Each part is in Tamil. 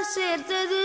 சேர்த்தது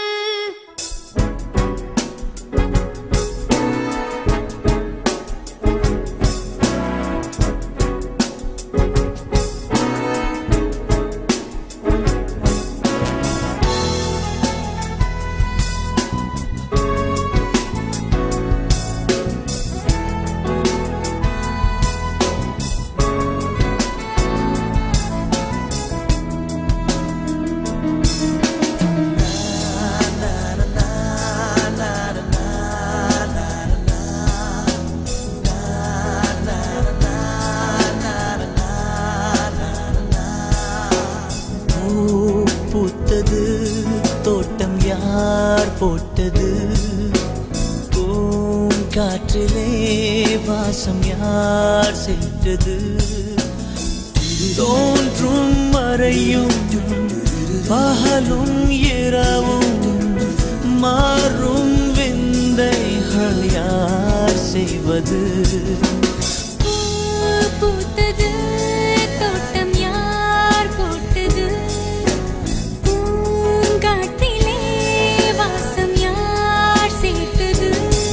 பூ பூத்தது தோட்டம் யார் போட்டது பூங்காற்றிலே வாசம் யார் சென்றது தோன்றும் மறையும் பகலும் இரவும் மாறும் விந்தைகள் யார் செய்வது பூ பூத்தது தோட்டம் யார் போட்டது பூங்காட்டிலே வாசம் யார் சேர்த்தது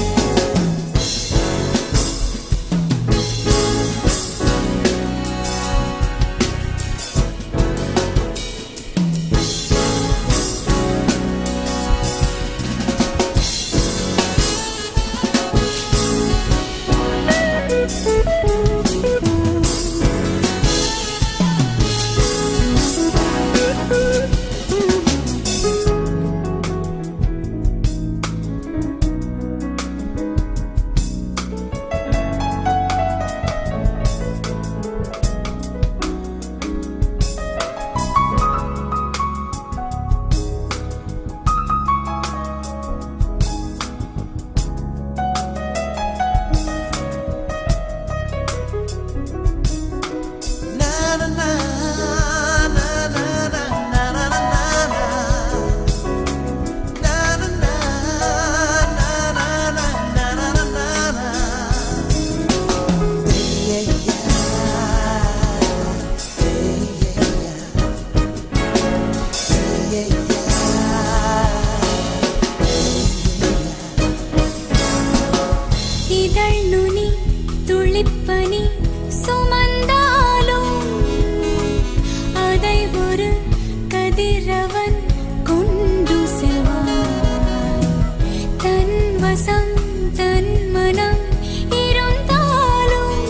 இதழ் நுனி துளிப்பனி சுமந்தாலும் அதை ஒரு கதிரவன் கொண்டு செல்வான் தன் வசம் தன் மனம் இருந்தாலும்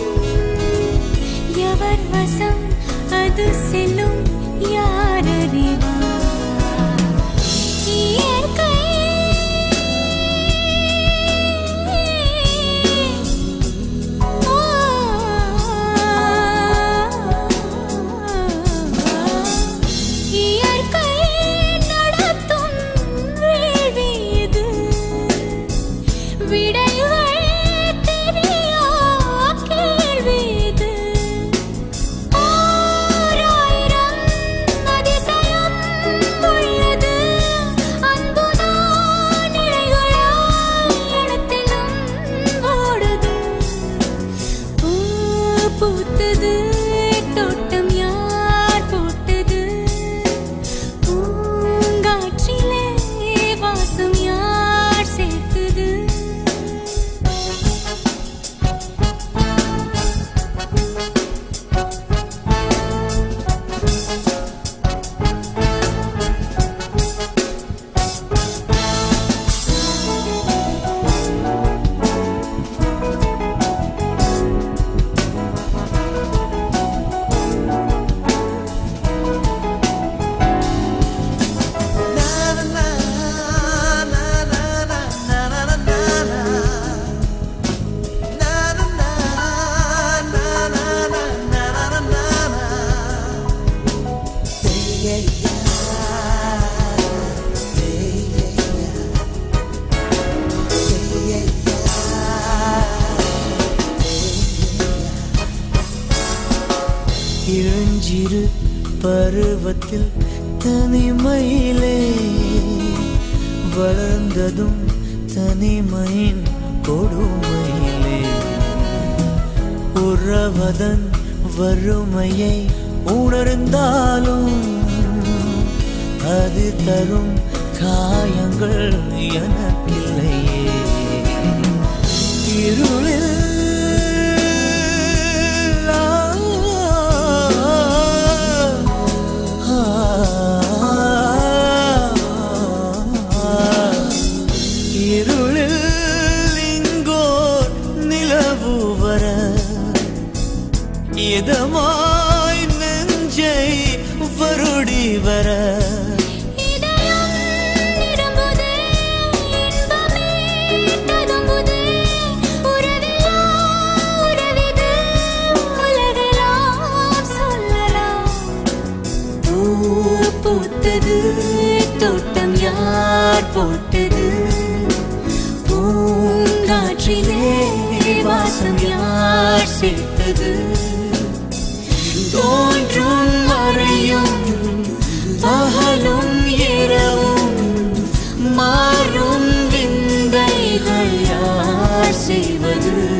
எவர் வசம் அது செல்லும் யார் அறிவார் இயற்கை இயற்கை நடத்தும் வேள்வி இது விடைகள் தெரியா கேள்வி இது ஓராயிரம் அதிசயம் உள்ளது அன்புதான் இழைகளால் இடத்திலும் ஓடுது பூ பூத்தது தோட்டம் யார் போட்டது பூங்காற்றிலே வாசம் யார் சேர்த்தது இளஞ்சிறு பருவத்தில் தனிமையிலே வளர்ந்ததும் தனிமையின் கொடுமையிலே உறவதன் வறுமையை உணர்ந்தாலும் அது தரும் காயங்கள் எனக்கில்லையே இருளில் இருளில் இங்கோர் நிலவு வர இதமாய் நெஞ்சை வருடி வர இதயம் நிரம்புதே இன்பமே ததும்புதே உறவிலா உறவிது உலகெல்லாம் சொல்லலாம் பூ பூத்தது தோட்டம் யார் போட்டது பூங்காற்றிலே வாசம் யார் சேர்த்தது தோன்றும் மறையும் பகலும் இரவும் மாறும் விந்தைகள் யார் செய்வது